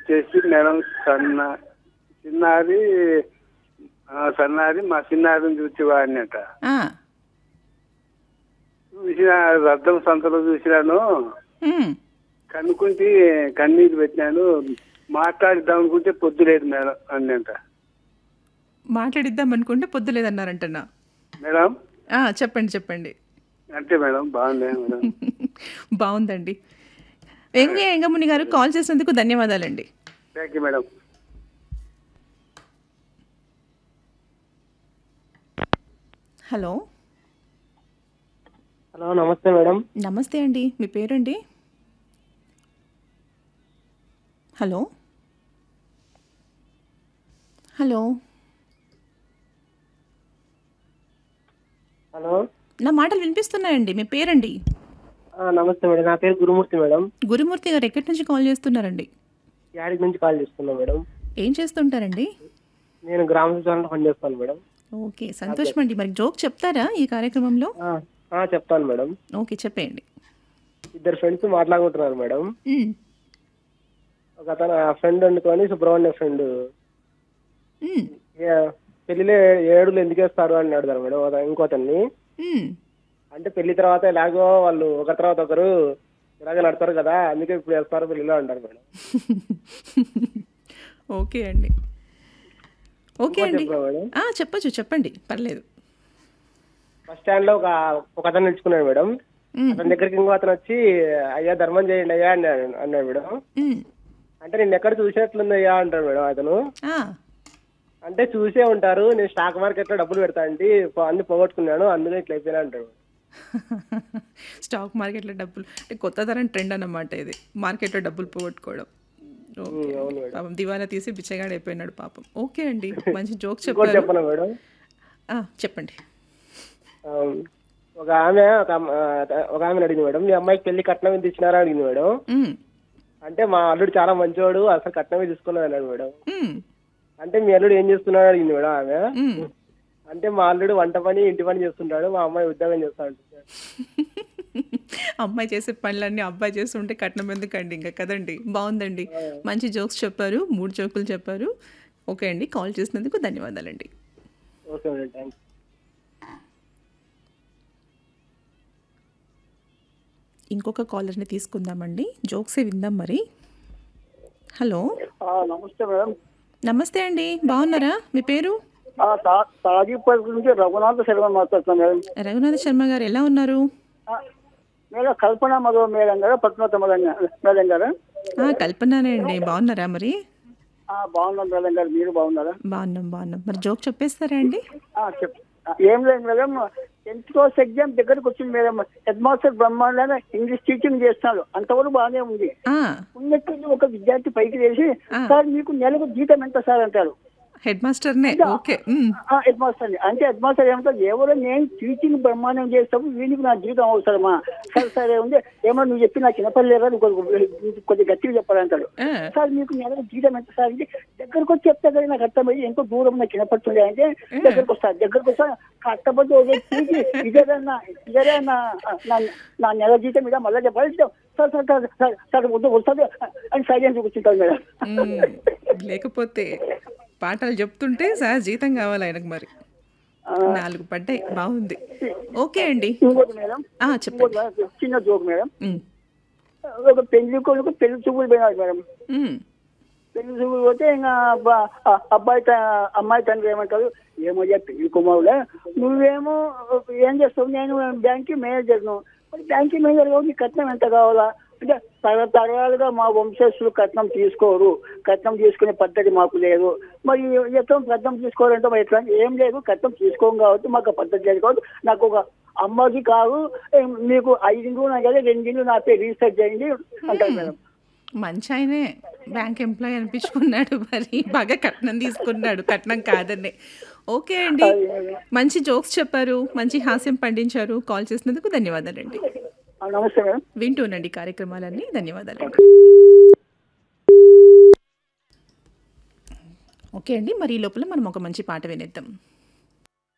వచ్చేసి మేడం సన్న చిన్నారి ఆ, సన్నారి మా చిన్నారిని చూసి వాడినట ఆ, చూసిన రద్దం సంతలో చూసినాను ఉమ్, కనుక్కుంటే కన్నీళ్ళు పెట్టినాను మాట్లాడిద్దాం అనుకుంటే పొద్దు లేదు మేడం అన్నంట మాట్లాడిద్దాం అనుకుంటే పొద్దు లేదన్నారంటన్నా మేడం ఆ, చెప్పండి చెప్పండి అంతే మేడం బాగుంది మేడం బాగుందండి వెంకయ్య ఎంగముని గారు కాల్ చేసినందుకు ధన్యవాదాలండి thank you madam hello hello namaste madam namaste అండి మీ పేరండి హలో హలో హలో నా మాటలు వినిపిస్తున్నాయండి మీ పేరండి ఆ, నమస్తే మేడం నా పేరు గురుమూర్తి మేడం గురుమూర్తి గారు ఎక్కడి నుంచి కాల్ చేస్తున్నారండి యాడికి నుంచి కాల్ చేస్తున్నా మేడం ఏం చేస్తుంటారండి నేను గ్రామ సచివాలయంలో పనిచేస్తాను మేడం ఓకే సంతోషం అండి మరి జోక్ చెప్తారా ఈ కార్యక్రమంలో ఆ, ఆ, చెప్తాను మేడం ఓకే చెప్పేయండి ఇద్దరు ఫ్రెండ్స్ మాట్లాడుకుంటున్నారు మేడం మ్, ఒక అతను ఆ ఫ్రెండ్ వండుకొని సుబ్రహ్మణ్య ఫ్రెండ్ మ్, పెళ్లిలో ఏడులు ఎందుకు వేస్తారు అని అడుగుతారు మేడం అత- ఇంకో అతన్ని మ్. అంటే పెళ్లి తర్వాత ఎలాగో వాళ్ళు ఒకరి తర్వాత ఒకరు ఇలాగే నడతారు కదా అందుకే ఇప్పుడు వేస్తారు పెళ్లిలో అంటారు మేడం ఓకే అండి ఓకే అండి చెప్పరా మేడం ఆ, చెప్పొచ్చు చెప్పండి పర్లేదు బస్ స్టాండ్ లో ఒక ఒక అతను నిలుచుకున్నాడు మేడం మ్, అతని దగ్గరికి ఇంకో అతను వచ్చి అయ్యా ధర్మం చేయండి అయ్యా అన్నాడు అన్నాడు మేడం మ్. అంటే నేను ఎక్కడ చూసినట్లుంది అయ్యా అంటాడు మేడం అతను ఆ, అంటే చూసే ఉంటారు నేను స్టాక్ మార్కెట్ లో డబ్బులు పెడతా అంటే అన్ని పోగొట్టుకున్నాను అందుకే ఇట్లా అయిపోయినా అంటాడు స్టాక్ మార్కెట్లో డబ్బులు అంటే కొత్త తరం ట్రెండ్ అన్నమాట ఇది మార్కెట్లో డబ్బులు పోగొట్టుకోవడం ఓకే అవును మేడం. పాపం దివాలా తీసి బిచ్చగాడు అయిపోయినాడు పాపం ఓకే అండి మంచి జోక్ ఇంకోటి చెప్పారు చెప్పనా మేడం ఆ, చెప్పండి ఆ, ఒక ఆమె ఒక అమ్మ- ఆ, ఒక ఆమెను అడిగింది మేడం మీ అమ్మాయికి పెళ్లి కట్నం ఎంత ఇచ్చినారా అడిగింది మేడం మ్, అంటే మా అల్లుడు చాలా మంచివాడు అసలు కట్నమే తీసుకున్నాడు అన్నాడు మేడం మ్, అంటే మీ అల్లుడు ఏం చేస్తున్నాడు అడిగింది మేడం ఆమె మ్. అంటే మా అల్లుడు వంట పని ఇంటి పని చేస్తుంటాడు మా అమ్మాయి ఉద్యోగం చేస్తాడు అమ్మాయి చేసే పనులన్నీ అబ్బాయి చేస్తుంటే కట్నం ఎందుకండి ఇంకా కదండి బాగుందండి మంచి జోక్స్ చెప్పారు మూడు జోకులు చెప్పారు ఓకే అండి కాల్ చేసినందుకు ధన్యవాదాలండి ఓకే మేడం థ్యాంక్స్ ఇంకొక కాలర్ని తీసుకుందామండి జోక్సే విందాం మరి హలో నమస్తే మేడం నమస్తే అండి బాగున్నారా మీ పేరు తాజీపల్లి నుంచి రఘునాథ శర్మ మాట్లాడుతున్నాను మేడం రఘునాథ శర్మ గారు ఎలా ఉన్నారు ఆ, మేడం కల్పన మధు మేడం గారు పద్మత మేడం గారు- మేడం గారు ఆ, కల్పనానే అండి బాగున్నారా మరి ఆ, బాగున్నాం మేడం గారు మీరు బాగున్నారా బాగున్నాం బాగున్నాం మరి జోక్ చెప్పేస్తారా అండి ఆ, చెప్ ఆ, ఏం లేదు మేడం టెన్త్ క్లాస్ ఎగ్జామ్ దగ్గరకు వచ్చింది మేడం హెడ్ మాస్టర్ బ్రహ్మాండంగా ఇంగ్లీష్ టీచింగ్ చేస్తున్నాడు అంతవరకు బాగానే ఉంది ఆ, ఉన్నట్టు ఒక విద్యార్థి పైకి లేచి ఆ. సార్ మీకు నెలకు జీతం ఎంత సార్ అంటారు హెడ్ మాస్టర్నే ఓకే ఉమ్, ఆ, హెడ్ మాస్టర్ ని. అంటే హెడ్ మాస్టర్ ఏమంటారు ఎవరో నేను టీచింగ్ బ్రహ్మాండం చేస్తాము వీనికి నా జీవితం అవసరమా సరే సరే ఉంది ఏమో నువ్వు చెప్పి నాకు వినపడలేరా నువ్వు కొద్ది- కొద్దిగా గట్టిగా చెప్పాలంటాడు ఆ, సార్ మీకు నెలకు జీతం ఎంత సార్ అంటే దగ్గరకు వచ్చి చెప్తే కదా నాకు అర్థమయ్యి ఎంతో దూరం నాకు వినపడుతుంది అంటే దగ్గరకు వస్తా దగ్గరకు వస్తా కట్టబడి ఒక తీసి ఇదేనా ఇదేనా నా నా- నా నెల జీతం ఇదా మళ్ళీ చెప్పాలి sir sir sir sir sir వద్దు వస్తుంది అని సైలెన్స్ కూర్చుంటాను మేడం ఉమ్, లేకపోతే పాటలు చెప్తుంటే సార్ జీతం కావాలి ఆయనకు మరి నాలుగు పడ్డాయి బాగుంది ఓకే అండి ఇంకోటి మేడం ఆ, చెప్పండి ఇంకోటి చిన్న జోక్ మేడం ఉమ్, ఒక పెళ్లి కొడుకు పెళ్లి చూపులు పోయినాడు మేడం ఉమ్, పెళ్లి చూపులు పోతే ఇంకా అబ్బా- ఆ అబ్బాయి త- అమ్మాయి తండ్రి ఏమంటారు ఏమయ్యా పెళ్లి కుమారులే నువ్వేమో ఏం చేస్తావు నేను బ్యాంక్ మేనేజర్ను మరి బ్యాంక్ మేనేజర్ కావు నీకు కట్నం ఎంత కావాలా అంటే తరతరాలుగా మా వంశస్థులు కట్నం తీసుకోరు కట్నం తీసుకునే పద్ధతి మాకు లేదు మరి ఎట్లా కట్నం తీసుకోవాలంటే మరి ఎట్లా ఏం లేదు కట్నం తీసుకోం కాబట్టి మాకు ఆ పద్ధతి లేదు కాబట్టి నాకు ఒక అమ్మకి కాదు ఏం, మీకు ఐదిండ్లు నా కదా రెండిండ్లు నా పేరు రీసెర్చ్ చేయండి అంటారు మేడం మంచి ఆయనే బ్యాంక్ ఎంప్లాయ్ అనిపించుకున్నాడు మరి బాగా కట్నం తీసుకున్నాడు కట్నం కాదనే ఓకే అండి మంచి జోక్స్ చెప్పారు మంచి హాస్యం పండించారు కాల్ చేసినందుకు ధన్యవాదాలండి ఆ, నమస్తే మేడం వింటూనండి కార్యక్రమాలన్నీ ధన్యవాదాలండి ఓకే అండి మరి ఈ లోపల మనం ఒక మంచి పాట వినేద్దాం